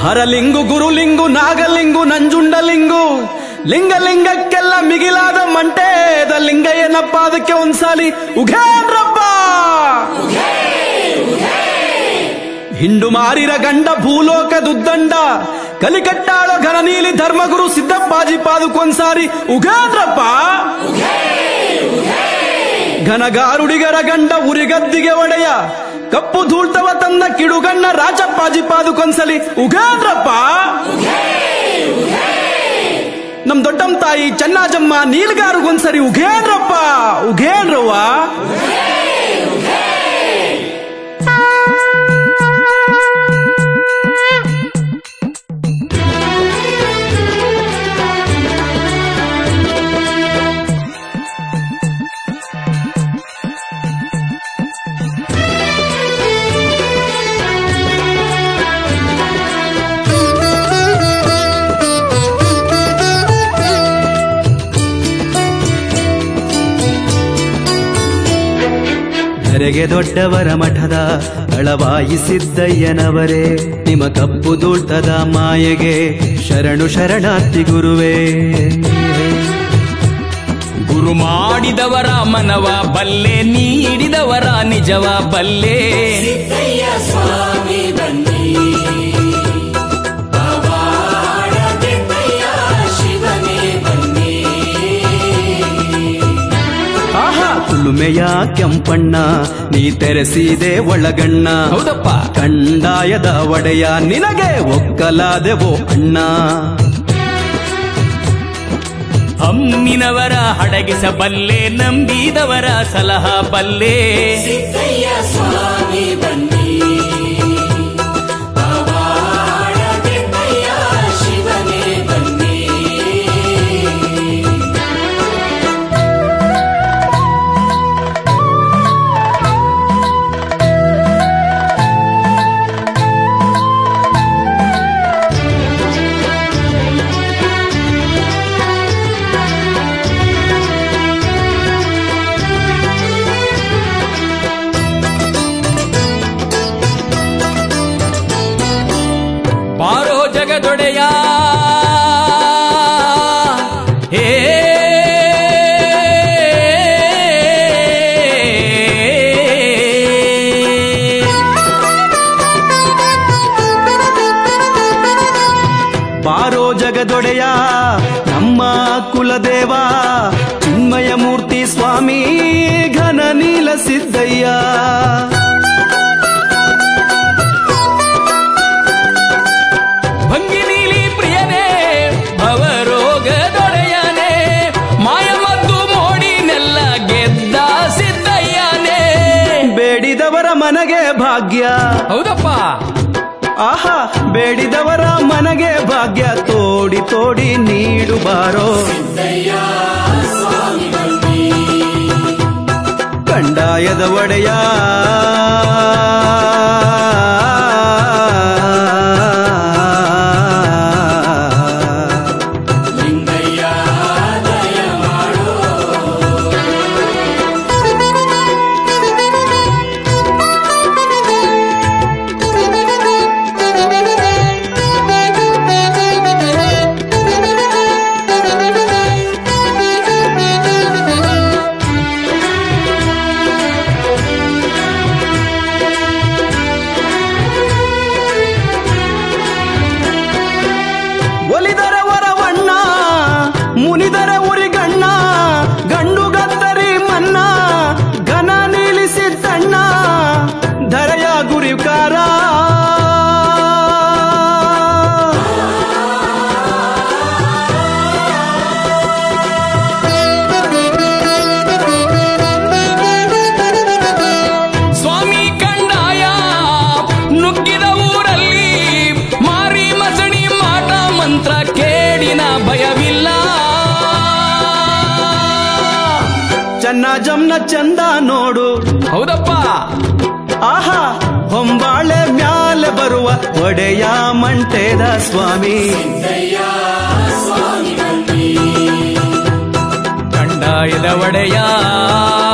ಹರಲಿಂಗು ಗುರುಲಿಂಗು ನಾಗಲಿಂಗು ನಂಜುಂಡಲಿಂಗು ಲಿಂಗಲಿಂಗಕ್ಕೆಲ್ಲ ಮಿಗಿಲಾದ ಮಂಟೇದ ಲಿಂಗ ಏನಪ್ಪ ಅದಕ್ಕೆ ಒಂದ್ಸಾಲಿ ಉಘೇನ್ರಪ್ಪ ಹಿಂಡು ಮಾರಿರ ಗಂಡ ಭೂಲೋಕದುದ್ದಂಡ ಕಲಿಕಟ್ಟಾಳೋ ಘನನೀಲಿ ಧರ್ಮಗುರು ಸಿದ್ದಪ್ಪಾಜಿ ಪಾದುಕೊಂದ್ಸಾರಿ ಉಘೇನ್ರಪ್ಪ ಘನಗಾರುಡಿಗರ ಗಂಡ ಉರಿಗದ್ದಿಗೆ ಒಡೆಯ ಕಪ್ಪು ಧೂಳ್ತವ ತಂದ ಕಿಡುಗಣ್ಣ ರಾಜಪ್ಪಾಜಿ ಪಾದುಕೊಂದ್ಸಲಿ ಉಘೇನ್ರಪ್ಪ ನಮ್ ದೊಡ್ಡಮ್ಮ ತಾಯಿ ಚೆನ್ನಾಜಮ್ಮ ನೀಲ್ಗಾರುಗೊಂದ್ಸರಿ ಉಘೇನ್ರಪ್ಪ ಉಘೇನ್ರವ್ವ ಧರೆಗೆ ದೊಡ್ಡವರ ಮಠದ ಅಳವಾಯಿಸಿದ್ದಯ್ಯನವರೇ ನಿಮ್ಮ ಕಪ್ಪು ದೂಳ್ತದ ಮಾಯೆಗೆ ಶರಣು ಶರಣಾರ್ಥಿ ಗುರುವೇ ಗುರು ಮಾಡಿದವರ ಮನವ ಬಲ್ಲೆ ನೀಡಿದವರ ನಿಜವ ಬಲ್ಲೆ ಸಿದ್ದಯ್ಯ ಸ್ವಾಮಿ ಬನ್ನಿ ಪವಾಡ ಕೆಟ್ಟಯ್ಯ ಶಿವನೇ ಬನ್ನಿ ಆಹಾ ಕುಲುಮೆಯ ಕೆಂಪಣ್ಣ ನೀ ತೆರೆಸಿದೆ ಒಳಗಣ್ಣ ಹೌದಪ್ಪ ಕಂಡಾಯದ ಒಡೆಯ ನಿನಗೆ ಒಕ್ಕಲಾದೆವೋ ಅಣ್ಣ ಹಮ್ಮಿನವರ ಹಡಗಿಸಬಲ್ಲೆ ನಂಬಿದವರ ಸಲಹ ಬಲ್ಲೆ ಸಿದ್ದಯ್ಯ ಸ್ವಾಮಿ ಬನ್ನಿ ಪವಾಡ ಕೆಟ್ಟಯ್ಯ ಶಿವನೇ ಬನ್ನಿ ಪಾರೋ ಜಗದೊಡೆಯ ಹೇ ಬಾರೋ ಜಗದೊಡೆಯ ನಮ್ಮ ಕುಲದೇವ ಚಿನ್ಮಯ ಮೂರ್ತಿ ಸ್ವಾಮಿ ಘನ ನೀಲ ಸಿದ್ದಯ್ಯ ಭಂಗಿ ನೀಲಿ ಪ್ರಿಯನೇ ಭವರೋಗದೊಡೆಯನೇ ಮಾಯಮದ್ದು ಮೋಡಿನೆಲ್ಲ ಗೆದ್ದ ಸಿದ್ದಯ್ಯನೇ ಬೇಡಿದವರ ಮನೆಗೆ ಭಾಗ್ಯ ಹೌದಪ್ಪ ಆಹಾ ಬೇಡಿದವರ ಮನೆಗೆ ಭಾಗ್ಯ ತೋಡಿ ತೋಡಿ ನೀಡು ಬಾರೋ ಸಿದ್ದಯ್ಯ ಸ್ವಾಮಿ ಬನ್ನಿ ಕಂಡಾಯದ ಒಡೆಯ ಲಿಂಗಯ್ಯ ದಯ ಮಾಡು ಒಲಿದರ ವರವಣ್ಣ ಮುನಿದರ ಉರಿಗಣ್ಣ ಗಂಡು ಗತ್ತರಿ ಮನ್ನ ಘನ ನಿಲ್ಲಿಸಿದ್ದಣ್ಣ ಧರೆಯ ಗುರಿಕಾರ ಸ್ವಾಮಿ ಕಂಡಾಯ ನುಗ್ಗಿದ ಊರಲ್ಲಿ ಮಾರಿ ಮಸಣಿ ಮಾಟ ಮಂತ್ರ ಕೇಡಿನ ಭಯವಿಲ್ಲ ಚನ್ನ ಜಮ್ನ ಚಂದ ನೋಡು ಹೌದಪ್ಪ ಆಹಾ ಹೊಂಬಾಳೆ ಮ್ಯಾಲೆ ಬರುವ ಒಡೆಯ ಮಂಟೇದ ಸ್ವಾಮಿ ಸಿದ್ದಯ್ಯ ಸ್ವಾಮಿ ಬನ್ನಿ ಕಂಡಾಯದ ಒಡೆಯ